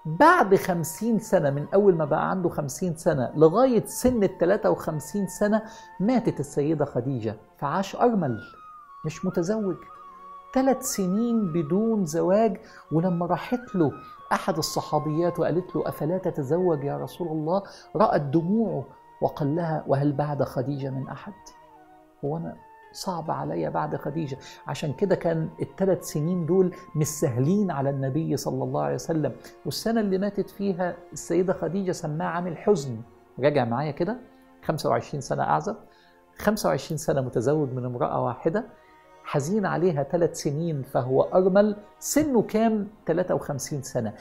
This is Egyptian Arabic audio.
بعد خمسين سنة من أول ما بقى عنده خمسين سنة لغاية سن التلاتة وخمسين سنة ماتت السيدة خديجة فعاش أرمل مش متزوج ثلاث سنين بدون زواج ولما راحت له أحد الصحابيات وقالت له أفلا تتزوج يا رسول الله رأت دموعه وقال لها وهل بعد خديجة من أحد هو أنا صعب عليا بعد خديجة عشان كده كان الثلاث سنين دول مش سهلين على النبي صلى الله عليه وسلم والسنة اللي ماتت فيها السيدة خديجة سماها عام الحزن راجع معايا كده 25 سنة أعزب 25 سنة متزوج من امرأة واحدة حزين عليها ثلاث سنين فهو أرمل سنه كام 53 سنة